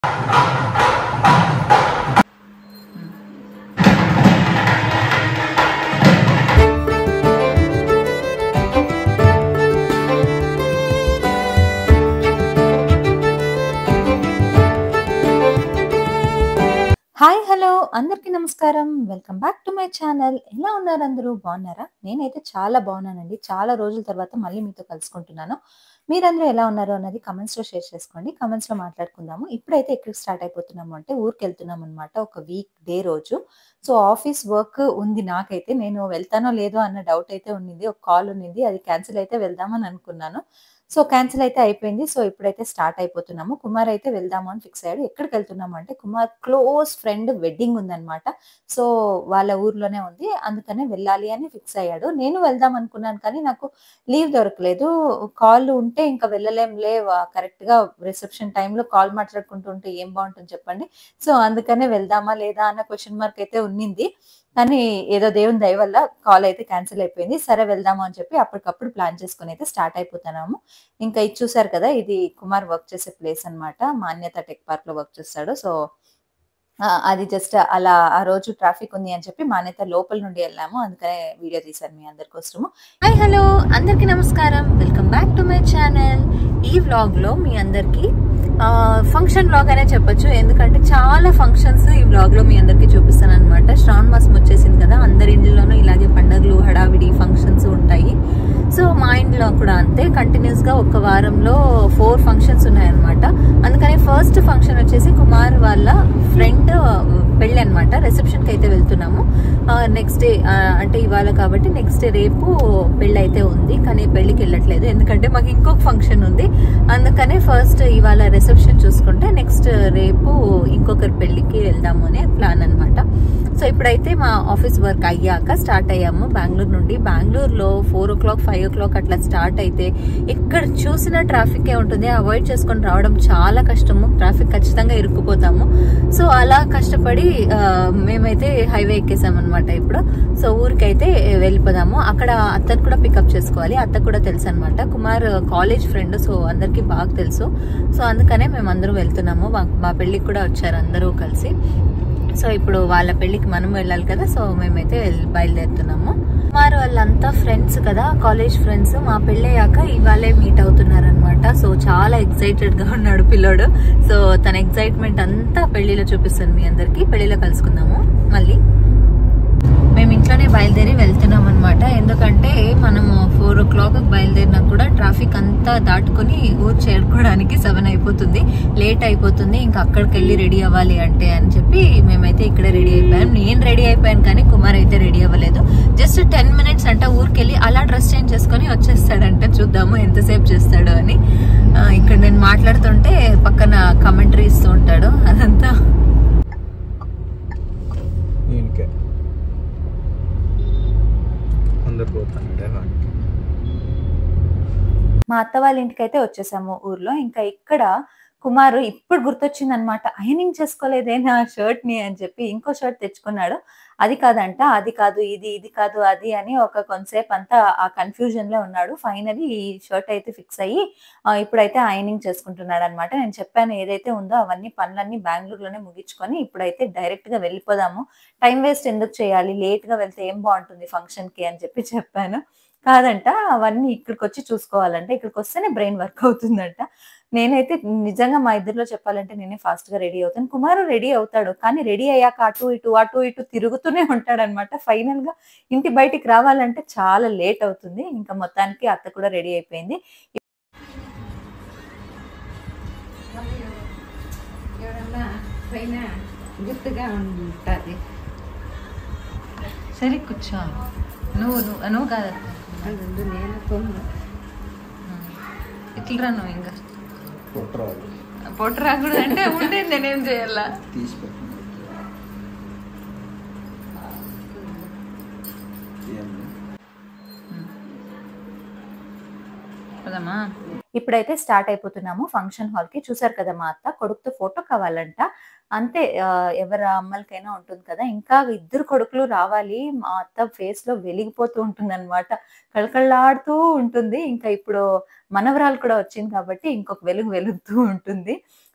Hi hello అందరికీ నమస్కారం welcome back to my channel ఎలా ఉన్నారు అందరూ బాగున్నారా నేనైతే చాలా బాగున్నానండి చాలా రోజుల తర్వాత మళ్ళీ మీతో కలుసుకుంటున్నాను మీరందరూ ఎలా ఉన్నారు అన్నది కమెంట్స్ లో షేర్ చేసుకోండి కమెంట్స్ లో మాట్లాడుకుందాము ఇప్పుడైతే ఎక్కడికి స్టార్ట్ అయిపోతున్నాము అంటే ఊరికి వెళ్తున్నాం అనమాట ఒక వీక్ డే రోజు సో ఆఫీస్ వర్క్ ఉంది నాకైతే నేను వెళ్తానో లేదో అన్న డౌట్ అయితే ఉన్నింది ఒక కాల్ ఉన్నింది అది క్యాన్సిల్ అయితే వెళ్దామని అనుకున్నాను సో క్యాన్సిల్ అయితే అయిపోయింది సో ఇప్పుడైతే స్టార్ట్ అయిపోతున్నాము కుమార్ అయితే వెళ్దాము అని ఫిక్స్ అయ్యాడు ఎక్కడికి వెళ్తున్నాము అంటే కుమార్ క్లోజ్ ఫ్రెండ్ వెడ్డింగ్ ఉందన్నమాట సో వాళ్ళ ఊర్లోనే ఉంది అందుకనే వెళ్ళాలి అని ఫిక్స్ అయ్యాడు నేను వెళ్దాం అనుకున్నాను కానీ నాకు లీవ్ దొరకలేదు కాల్ ఉంటే ఇంకా వెళ్ళలేంలే కరెక్ట్ గా రిసెప్షన్ టైంలో కాల్ మాట్లాడుకుంటూ ఉంటే ఏం బాగుంటుంది చెప్పండి సో అందుకనే వెళ్దామా లేదా అన్న క్వశ్చన్ మార్క్ అయితే ఉన్నింది కానీ ఏదో దేవుని దయ వల్ల కాల్ అయితే క్యాన్సిల్ అయిపోయింది సరే వెళ్దాము అని చెప్పి అప్పటికప్పుడు ప్లాన్ చేసుకుని అయితే స్టార్ట్ అయిపోతున్నాము ఇంకా ఇది చూసారు కదా ఇది కుమార్ వర్క్ చేసే ప్లేస్ అన్నమాట మాన్యత టెక్ పార్క్ లో వర్క్ చేస్తాడు సో ఆ, అది జస్ట్ అలా ఆ రోజు ట్రాఫిక్ ఉంది అని చెప్పి మాన్యత లోపల నుండి వెళ్ళాము అందుకనే వీడియో తీశాను మీ అందరి కోసము హాయ్ హలో అందరికీ నమస్కారం welcome back to my channel ఈ వ్లాగ్ లో మీ అందరికి ఫంక్షన్ వ్లాగ్ అనే చెప్పొచ్చు ఎందుకంటే చాలా ఫంక్షన్స్ ఈ వ్లాగ్ లో మీ అందరికి చూపిస్తాను అనమాట శ్రావణ మాసం వచ్చేసింది కదా అందరి ఇండ్లలోనూ ఇలాగే పండుగలు హడావిడి ఫంక్షన్స్ ఉంటాయి సో మా ఇంట్లో కూడా అంతే కంటిన్యూస్ గా ఒక వారంలో ఫోర్ ఫంక్షన్స్ ఉన్నాయన్నమాట అందుకని ఫస్ట్ ఫంక్షన్ వచ్చేసి కుమార్ వాళ్ళ ఫ్రెండ్ పెళ్ళి అనమాట రిసెప్షన్ కి అయితే వెళ్తున్నాము నెక్స్ట్ డే అంటే ఇవాళ కాబట్టి నెక్స్ట్ డే రేపు పెళ్ళి అయితే ఉంది కానీ పెళ్ళికి వెళ్ళట్లేదు ఎందుకంటే మాకు ఇంకొక ఫంక్షన్ ఉంది అందుకనే ఫస్ట్ ఇవాళ రిసెప్షన్ చూసుకుంటే నెక్స్ట్ రేపు ఇంకొకరి పెళ్ళికి వెళ్దాము అనే ప్లాన్ అన్నమాట సో ఇప్పుడైతే మా ఆఫీస్ వర్క్ అయ్యాక స్టార్ట్ అయ్యాము బెంగళూరు నుండి బెంగళూరులో four o'clock five o'clock అట్లా స్టార్ట్ అయితే ఎక్కడ చూసినా ట్రాఫిక్ ఏ ఉంటుంది అవాయిడ్ చేసుకొని రావడం చాలా కష్టము ట్రాఫిక్ ఖచ్చితంగా ఇరుక్కుపోతాము సో అలా కష్టపడి ఆ, మేమైతే హైవే ఎక్కేసాం అనమాట ఇప్పుడు సో ఊరికైతే వెళ్ళిపోదాము అక్కడ అత్తను కూడా పికప్ చేసుకోవాలి అత్త కూడా తెలుసు అనమాట కుమార్ కాలేజ్ ఫ్రెండ్ సో అందరికీ బాగా తెలుసు సో అందుకనే మేము అందరం వెళ్తున్నాము మా- మా పెళ్ళికి కూడా వచ్చారు అందరూ కలిసి సో ఇప్పుడు వాళ్ళ పెళ్ళికి మనం వెళ్ళాలి కదా సో మేమైతే వెళ్- బయలుదేరుతున్నాము కుమార్ వాళ్ళంతా ఫ్రెండ్స్ కదా కాలేజ్ ఫ్రెండ్స్ మా పెళ్ళయ్యాక ఇవాళే మీట్ అవుతున్నారు అనమాట సో చాలా ఎక్సైటెడ్ గా ఉన్నాడు పిల్లోడు సో తన ఎక్సైట్మెంట్ అంతా పెళ్లిలో చూపిస్తుంది మీ అందరికి పెళ్లిలో కలుసుకుందాము మళ్ళీ మేము ఇంట్లోనే బయలుదేరి వెళ్తున్నాం అనమాట ఎందుకంటే మనము ఫోర్ ఓ క్లాక్ బయలుదేరినా కూడా ట్రాఫిక్ అంతా దాటుకొని ఊరు చేరుకోవడానికి సెవెన్ అయిపోతుంది లేట్ అయిపోతుంది ఇంకా అక్కడికి వెళ్ళి రెడీ అవ్వాలి అంటే అని చెప్పి మేమైతే ఇక్కడే రెడీ అయిపోయాం నేను రెడీ అయిపోయాను కానీ కుమార్ అయితే రెడీ అవ్వలేదు జస్ట్ టెన్ మినిట్స్ అంటే ఊరికి వెళ్ళి అలా డ్రెస్ చేంజ్ చేసుకొని వచ్చేస్తాడంట చూద్దాము ఎంతసేపు చేస్తాడు అని ఆ, ఇక్కడ నేను మాట్లాడుతుంటే పక్కన కమెంటరీ ఇస్తూ ఉంటాడు అదంతా ఈయనకే అందరు పోతాను వాడికి మా అత్త వాళ్ళ ఇంటికి అయితే వచ్చేసాము ఊర్లో ఇంకా ఇక్కడ కుమారు ఇప్పుడు గుర్తొచ్చింది అనమాట ఐనింగ్ చేసుకోలేదే నా షర్ట్ ని అని చెప్పి ఇంకో షర్ట్ తెచ్చుకున్నాడు అది కాదంట అది కాదు ఇది ఇది కాదు అది అని ఒక కొంతసేపు అంతా ఆ కన్ఫ్యూజన్ లో ఉన్నాడు ఫైనలీ ఈ షర్ట్ అయితే ఫిక్స్ అయ్యి ఆ, ఇప్పుడైతే ఐనింగ్ చేసుకుంటున్నాడు అనమాట నేను చెప్పాను ఏదైతే ఉందో అవన్నీ పనులన్నీ బెంగళూరులోనే ముగించుకొని ఇప్పుడైతే డైరెక్ట్ గా వెళ్ళిపోదాము టైం వేస్ట్ ఎందుకు చేయాలి లేట్ గా వెళ్తే ఏం బాగుంటుంది ఫంక్షన్ కి అని చెప్పి చెప్పాను కాదంట అవన్నీ ఇక్కడికి వచ్చి చూసుకోవాలంట ఇక్కడికి వస్తేనే బ్రెయిన్ వర్క్ అవుతుందంట నేనైతే నిజంగా మా ఇద్దరిలో చెప్పాలంటే నేనే ఫాస్ట్ గా రెడీ అవుతాను కుమారు రెడీ అవుతాడు కానీ రెడీ అయ్యాక అటు ఇటు అటు ఇటు తిరుగుతూనే ఉంటాడు అనమాట ఫైనల్ గా ఇంటి బయటికి రావాలంటే చాలా లేట్ అవుతుంది ఇంకా మొత్తానికి అత్త కూడా రెడీ అయిపోయింది ఎవరన్నా పైన గుర్తుగా ఉంటుంది సరే కూర్చో నువ్వు నువ్వు నువ్వు కాదు అందుందు నేను తొందర ఇట్లా నువ్వు ఇంకా కుట్రాలు పొట్ట రాకూడదు అంటే ఉండే నేనేం చేయాలా తీసి పెట్టండి తీయండి. పోదామా ఇప్పుడైతే స్టార్ట్ అయిపోతున్నాము ఫంక్షన్ హాల్ కి చూసారు కదా మా అత్త కొడుకుతో ఫోటో కావాలంట అంతే ఆ, ఎవరి అమ్మలకైనా ఉంటుంది కదా ఇంకా ఇద్దరు కొడుకులు రావాలి మా అత్త ఫేస్ లో వెలిగిపోతూ ఉంటుంది అనమాట కళకళలాడుతూ ఉంటుంది ఇంకా ఇప్పుడు మనవరాలు కూడా వచ్చింది కాబట్టి ఇంకొక వెలుగు వెలుగుతూ ఉంటుంది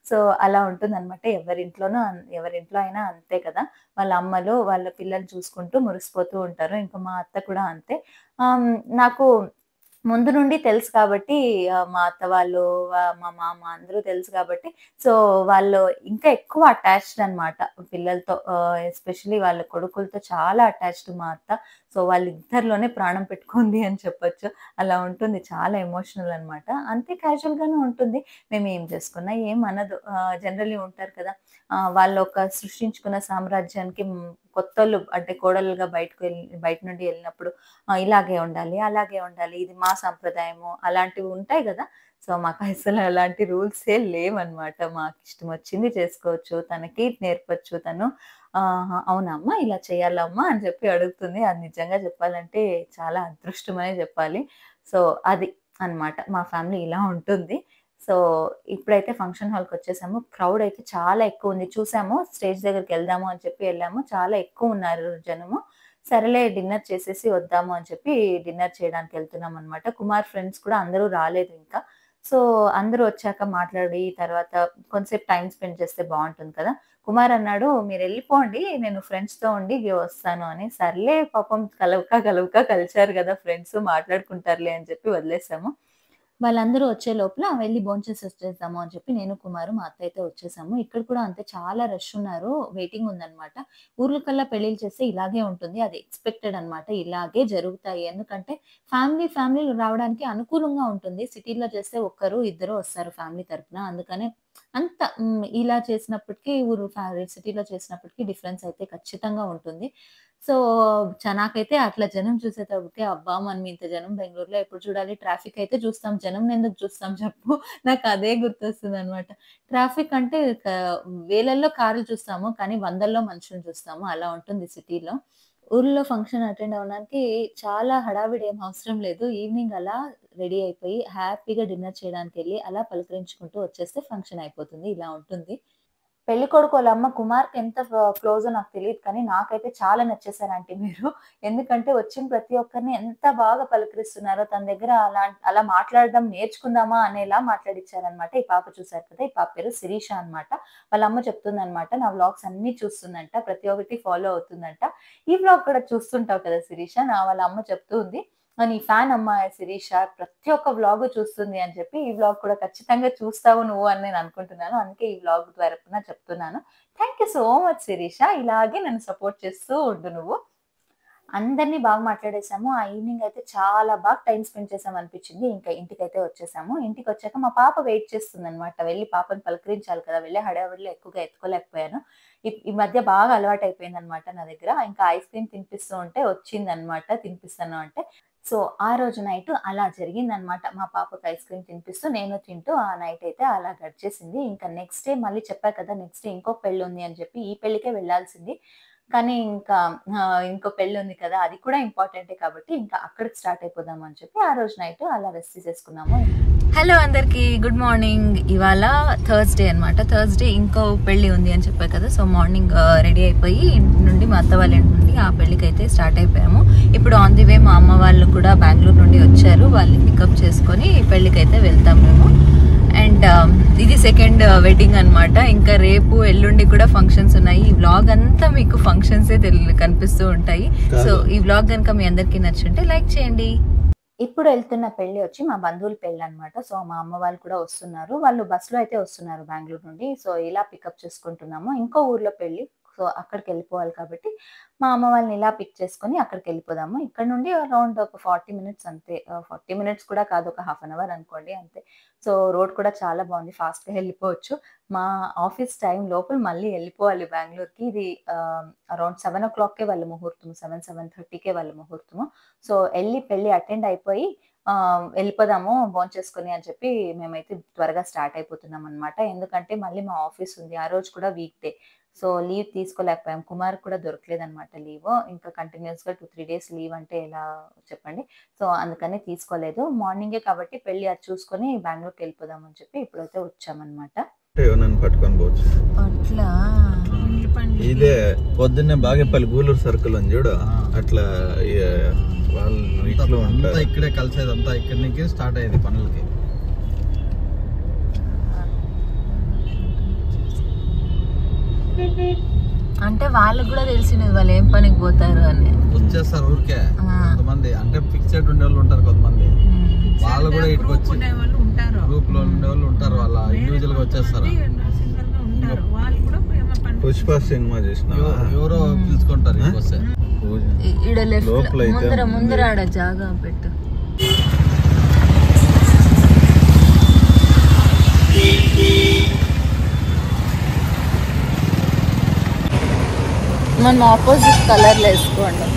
సో అలా ఉంటుందన్నమాట ఎవరింట్లోనూ అన్- ఎవరింట్లో అయినా అంతే కదా వాళ్ళ అమ్మలు వాళ్ళ పిల్లలు చూసుకుంటూ మురిసిపోతూ ఉంటారు ఇంకా మా అత్త కూడా అంతే ఆమ్, నాకు ముందు నుండి తెలుసు కాబట్టి ఆ, మా అత్త వాళ్ళు వా- మా మామ అందరూ తెలుసు కాబట్టి సో వాళ్ళు ఇంకా ఎక్కువ అటాచ్డ్ అన్నమాట పిల్లలతో ఎస్పెషలీ వాళ్ళ కొడుకులతో చాలా అటాచ్డ్ మా అత్త సో వాళ్ళిద్దరిలోనే ప్రాణం పెట్టుకుంది అని చెప్పొచ్చు అలా ఉంటుంది చాలా ఎమోషనల్ అన్నమాట అంతే క్యాజువల్ గానే ఉంటుంది మేము ఏం చేసుకున్నా ఏం అనదు జనరల్లీ ఉంటారు కదా ఆ, వాళ్ళు ఒక సృష్టించుకున్న సామ్రాజ్యానికి మ్, కొత్తలు అంటే కోడలుగా బయటకు వెళ్ళి బయట నుండి వెళ్ళినప్పుడు ఆ, ఇలాగే ఉండాలి అలాగే ఉండాలి ఇది మా సాంప్రదాయము అలాంటివి ఉంటాయి కదా సో మాకు అసలు అలాంటి రూల్స్ ఏ లేవన్నమాట మాకు ఇష్టం వచ్చింది చేసుకోవచ్చు తనకి నేర్పచ్చు తను ఆహా, అవునమ్మా ఇలా చేయాలమ్మా అని చెప్పి అడుగుతుంది అది నిజంగా చెప్పాలంటే చాలా అదృష్టమనే చెప్పాలి సో అది అన్నమాట మా ఫ్యామిలీ ఇలా ఉంటుంది సో ఇప్పుడైతే ఫంక్షన్ హాల్కి వచ్చేసాము క్రౌడ్ అయితే చాలా ఎక్కువ ఉంది చూసాము స్టేజ్ దగ్గరికి వెళ్దాము అని చెప్పి వెళ్ళాము చాలా ఎక్కువ ఉన్నారు జనము సరేలే డిన్నర్ చేసేసి వద్దాము అని చెప్పి డిన్నర్ చేయడానికి వెళ్తున్నాం అనమాట కుమార్ ఫ్రెండ్స్ కూడా అందరూ రాలేదు ఇంకా సో అందరూ వచ్చాక మాట్లాడి తర్వాత కొంతసేపు టైం స్పెండ్ చేస్తే బాగుంటుంది కదా కుమార్ అన్నాడు మీరు వెళ్ళిపోండి నేను ఫ్రెండ్స్ తో ఉండి వస్తాను అని సర్లే పాపం కలవక కలవక కలిశారు కదా ఫ్రెండ్స్ మాట్లాడుకుంటారులే అని చెప్పి వదిలేసాము వాళ్ళందరూ వచ్చే లోపల వెళ్ళి భోంచేసి వచ్చేద్దాము అని చెప్పి నేను కుమారు మా అత్త అయితే వచ్చేసాము ఇక్కడ కూడా అంతే చాలా రష్ ఉన్నారు వెయిటింగ్ ఉందన్నమాట ఊర్ల కల్లా పెళ్లిళ్ళు చేస్తే ఇలాగే ఉంటుంది అది ఎక్స్పెక్టెడ్ అన్నమాట ఇలాగే జరుగుతాయి ఎందుకంటే ఫ్యామిలీ ఫ్యామిలీలు రావడానికి అనుకూలంగా ఉంటుంది సిటీలో చేస్తే ఒక్కరు ఇద్దరు వస్తారు ఫ్యామిలీ తరపున అందుకనే అంత మ్, ఇలా చేసినప్పటికీ ఊరు సిటీలో చేసినప్పటికీ డిఫరెన్స్ అయితే ఖచ్చితంగా ఉంటుంది సో చ- నాకైతే అట్లా జనం చూసేటప్పటికి అబ్బా మనం ఇంత జనం బెంగళూరులో ఎప్పుడు చూడాలి ట్రాఫిక్ అయితే చూస్తాం జనం ఎందుకు చూస్తాం చెప్పు నాకు అదే గుర్తొస్తుంది అనమాట ట్రాఫిక్ అంటే క- వేలల్లో కార్లు చూస్తాము కానీ వందల్లో మనుషులను చూస్తాము అలా ఉంటుంది సిటీలో ఊర్లో ఫంక్షన్ అటెండ్ అవ్వడానికి చాలా హడావిడి ఏం అవసరం లేదు ఈవినింగ్ అలా రెడీ అయిపోయి హ్యాపీగా డిన్నర్ చేయడానికి వెళ్ళి అలా పలకరించుకుంటూ వచ్చేస్తే ఫంక్షన్ అయిపోతుంది ఇలా ఉంటుంది పెళ్లి కొడుకు వాళ్ళ అమ్మ కుమార్కి ఎంత క్లోజ్ నాకు తెలియదు కానీ నాకైతే చాలా నచ్చేసారు ఆంటీ మీరు ఎందుకంటే వచ్చిన ప్రతి ఒక్కరిని ఎంత బాగా పలకరిస్తున్నారో తన దగ్గర అలా అలా మాట్లాడడం నేర్చుకుందామా అనేలా మాట్లాడిచ్చారనమాట ఈ పాప చూసారు కదా ఈ పాప పేరు శిరీష అన్నమాట వాళ్ళ అమ్మ చెప్తుంది అనమాట నా వ్లాగ్స్ అన్ని చూస్తుందంట ప్రతి ఒక్కటి ఫాలో అవుతుందంట ఈ వ్లాగ్ కూడా చూస్తుంటావు కదా శిరీష నా వాళ్ళ అమ్మ చెప్తూ ఉంది "ఆ, నీ ఫ్యాన్ అమ్మ శిరీష ప్రతి ఒక్క వ్లాగ్ చూస్తుంది అని చెప్పి ఈ వ్లాగ్ కూడా ఖచ్చితంగా చూస్తావు నువ్వు అని నేను అనుకుంటున్నాను అందుకే ఈ వ్లాగ్ ద్వారా చెప్తున్నాను thank you so much Sirisha ఇలాగే నన్ను సపోర్ట్ చేస్తూ ఉండు నువ్వు అందరినీ బాగా మాట్లాడేసాము ఆ ఈవినింగ్ అయితే చాలా బాగా టైం స్పెండ్ చేసాం అనిపించింది ఇంకా ఇంటికి అయితే వచ్చేసాము ఇంటికి వచ్చాక మా పాప వెయిట్ చేస్తుంది అనమాట వెళ్ళి పాపని పలకరించాలి కదా వెళ్ళి హడావిడిలో ఎక్కువగా ఎత్తుకోలేకపోయాను ఈ- ఈ మధ్య బాగా అలవాటు అయిపోయింది అనమాట నా దగ్గర ఇంకా ఐస్ క్రీమ్ తినిపిస్తూ ఉంటే వచ్చింది అనమాట తినిపిస్తాను అంటే సో ఆ రోజు నైట్ అలా జరిగింది అనమాట మా పాపకి ఐస్ క్రీమ్ తినిపిస్తూ నేను తింటూ ఆ నైట్ అయితే అలా గడిచేసింది ఇంకా నెక్స్ట్ డే మళ్ళీ చెప్పా కదా నెక్స్ట్ డే ఇంకో పెళ్ళి ఉంది అని చెప్పి ఈ పెళ్ళికే వెళ్ళాల్సింది కానీ ఇంకా ఆ, ఇంకో పెళ్ళి ఉంది కదా అది కూడా ఇంపార్టెంటే కాబట్టి ఇంకా అక్కడికి స్టార్ట్ అయిపోదాం అని చెప్పి ఆ రోజు నైట్ అలా రెస్ట్ తీసేసుకున్నాము హలో అందరికి గుడ్ మార్నింగ్ ఇవాళ థర్స్డే అనమాట థర్స్డే ఇంకో పెళ్లి ఉంది అని చెప్పా కదా సో మార్నింగ్ రెడీ అయిపోయి ఇంటి నుండి మా అత్త వాళ్ళ ఇంటి నుండి ఆ పెళ్లికి అయితే స్టార్ట్ అయిపోయాము ఇప్పుడు ఆన్ ది వే మా అమ్మ వాళ్ళు కూడా బెంగళూరు నుండి వచ్చారు వాళ్ళని పికప్ చేసుకొని పెళ్లికి అయితే వెళ్తాం మేము అండ్ ఇది సెకండ్ వెడ్డింగ్ అన్నమాట ఇంకా రేపు ఎల్లుండి కూడా ఫంక్షన్స్ ఉన్నాయి ఈ వ్లాగ్ అంతా మీకు ఫంక్షన్స్ కనిపిస్తూ ఉంటాయి సో ఈ వ్లాగ్ కనుక మీ అందరికీ నచ్చుంటే లైక్ చేయండి ఇప్పుడు వెళ్తున్న పెళ్లి వచ్చి మా బంధువుల పెళ్లి అన్నమాట సో మా అమ్మ వాళ్ళు కూడా వస్తున్నారు వాళ్ళు బస్ లో అయితే వస్తున్నారు బెంగళూరు నుండి సో ఇలా పికప్ చేసుకుంటున్నాము ఇంకో ఊర్లో పెళ్లి సో అక్కడికి వెళ్ళిపోవాలి కాబట్టి మా అమ్మ వాళ్ళని ఇలా పిక్ చేసుకొని అక్కడికి వెళ్ళిపోదాము ఇక్కడ నుండి అరౌండ్ ఒక ఫార్టీ మినిట్స్ అంతే ఫార్టీ మినిట్స్ కూడా కాదు ఒక హాఫ్ అన్ అవర్ అనుకోండి అంతే సో రోడ్ కూడా చాలా బాగుంది fast గా వెళ్ళిపోవచ్చు మా ఆఫీస్ టైం లోపల మళ్ళీ వెళ్ళిపోవాలి బెంగళూరుకి ఇది అరౌండ్ సెవెన్ ఓ క్లాక్కే వాళ్ళ ముహూర్తం సెవెన్ సెవెన్ థర్టీకే వాళ్ళ ముహూర్తము సో వెళ్ళి పెళ్ళి అటెండ్ అయిపోయి ఆ, వెళ్ళిపోదాము చేసుకుని అని చెప్పి మేమైతే త్వరగా స్టార్ట్ అయిపోతున్నాం అనమాట ఎందుకంటే మళ్ళీ మా ఆఫీస్ ఉంది ఆ రోజు కూడా వీక్ డే సో లీవ్ తీసుకోలేకపోయాం కుమార్ కూడా దొరకలేదు అనమాట లీవ్ ఇంకా కంటిన్యూస్ గా టూ త్రీ డేస్ లీవ్ అంటే ఎలా చెప్పండి సో అందుకని తీసుకోలేదు మార్నింగే కాబట్టి పెళ్లి అది చూసుకొని బెంగళూరుకి వెళ్ళిపోదాం అని చెప్పి ఇప్పుడైతే వచ్చామన్నమాట నన్ను పట్టుకొని పోవచ్చు అట్లా ఇదే పొద్దున్నే బాగేపల్లి గూలూరు సర్కిల్ అని చూడు అట్లా ఈ, వాళ్ళు ఇట్లు అంతా ఉంటారు ఇక్కడే కలిసేది అంతా ఇక్కడి నుంచి స్టార్ట్ అయ్యేది పనులకి అంటే వాళ్ళకి కూడా తెలిసినది వాళ్ళు ఏం పనికి పోతారు అని వచ్చేస్తారు ఊరికే ఆ. కొంతమంది అంటే ఫిక్సెడ్ ఉండే వాళ్ళు ఉంటారు కొంతమంది వాళ్ళు కూడా ఇటుకు వచ్చి వాళ్ళు ఉంటారు గ్రూప్ లో ఉండే వాళ్ళు ఉంటారు వాళ్ళ ఇండివిజువల్ గా వచ్చేస్తారు సింగల్ గా ఉంటారు వాళ్ళు కూడా ఏమో పని పుష్ప సినిమా చూసిన ఎవరో ఎవరో పిలుచుకుంటారు ఇక్కడికి వస్తే ఈడ లెఫ్ట్ లోపల అయితే ముందర ఉంది. ముందర ఆడ జాగా పెట్టు మనం ఆపోజిట్ కలర్లో వేసుకోండి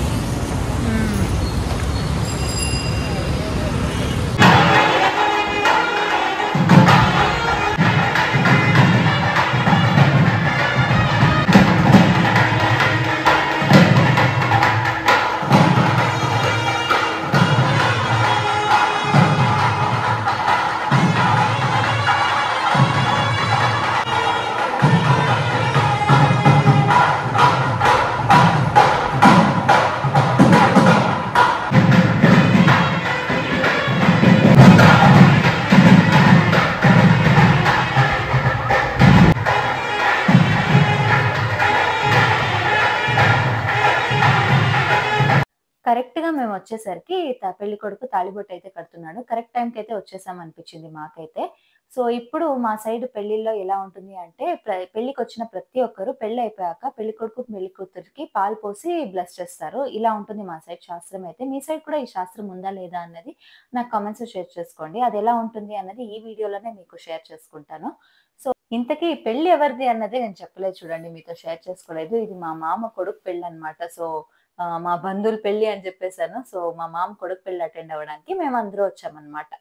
కరెక్ట్ గా మేము వచ్చేసరికి త- పెళ్లి కొడుకు తాళిబొట్టు అయితే కడుతున్నాడు కరెక్ట్ టైంకి అయితే వచ్చేసాం అనిపించింది మాకైతే సో ఇప్పుడు మా సైడ్ పెళ్లిలో ఎలా ఉంటుంది అంటే ప్ర- పెళ్లికి వచ్చిన ప్రతి ఒక్కరు పెళ్లి అయిపోయాక పెళ్లి కొడుకు పెళ్లి కూతురికి పాలు పోసి బ్లెస్ చేస్తారు ఇలా ఉంటుంది మా సైడ్ శాస్త్రం అయితే మీ సైడ్ కూడా ఈ శాస్త్రం ఉందా లేదా అన్నది నాకు కామెంట్స్ షేర్ చేసుకోండి అది ఎలా ఉంటుంది అన్నది ఈ వీడియోలోనే మీకు షేర్ చేసుకుంటాను సో ఇంతకీ పెళ్లి ఎవరిది అన్నది నేను చెప్పలేదు చూడండి మీతో షేర్ చేసుకోలేదు ఇది మా మామ కొడుకు పెళ్లి అన్నమాట సో ఆ, మా బంధువుల పెళ్లి అని చెప్పేశాను సో మా మామ కొడుకు పెళ్లి అటెండ్ అవ్వడానికి మేము అందరూ వచ్చామన్నమాట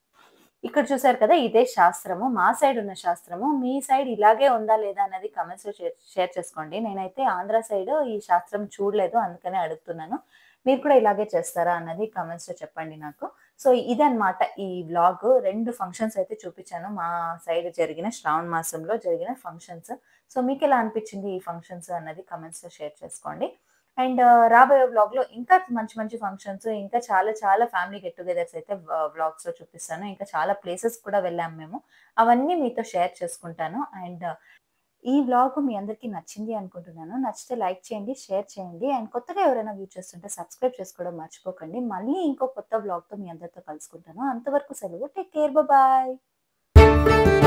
ఇక్కడ చూసారు కదా ఇదే శాస్త్రము మా సైడ్ ఉన్న శాస్త్రము మీ సైడ్ ఇలాగే ఉందా లేదా అన్నది కమెంట్స్ లో షేర్- షేర్ చేసుకోండి నేనైతే ఆంధ్ర సైడ్ ఈ శాస్త్రం చూడలేదు అందుకనే అడుగుతున్నాను మీరు కూడా ఇలాగే చేస్తారా అన్నది కమెంట్స్ లో చెప్పండి నాకు సో ఇదన్నమాట ఈ వ్లాగ్ రెండు ఫంక్షన్స్ అయితే చూపించాను మా సైడ్ జరిగిన శ్రావణ మాసంలో జరిగిన ఫంక్షన్స్ సో మీకు ఎలా అనిపించింది ఈ ఫంక్షన్స్ అన్నది కమెంట్స్ లో షేర్ చేసుకోండి అండ్ రాబోయే వ్లాగ్ లో ఇంకా మంచి మంచి ఫంక్షన్స్ ఇంకా చాలా చాలా ఫ్యామిలీ గెట్ టుగెదర్స్ అయితే వ్లాగ్స్ లో చూపిస్తాను ఇంకా చాలా ప్లేసెస్ కూడా వెళ్ళాం మేము అవన్నీ మీతో షేర్ చేసుకుంటాను అండ్ ఈ వ్లాగ్ మీ అందరికీ నచ్చింది అనుకుంటున్నాను నచ్చితే లైక్ చేయండి షేర్ చేయండి అండ్ కొత్తగా ఎవరైనా వ్యూ చేస్తుంటే సబ్స్క్రైబ్ చేసుకోవడం మర్చిపోకండి మళ్ళీ ఇంకో కొత్త వ్లాగ్తో మీ అందరితో కలుసుకుంటాను అంతవరకు సెలవు టేక్ కేర్ బాయ్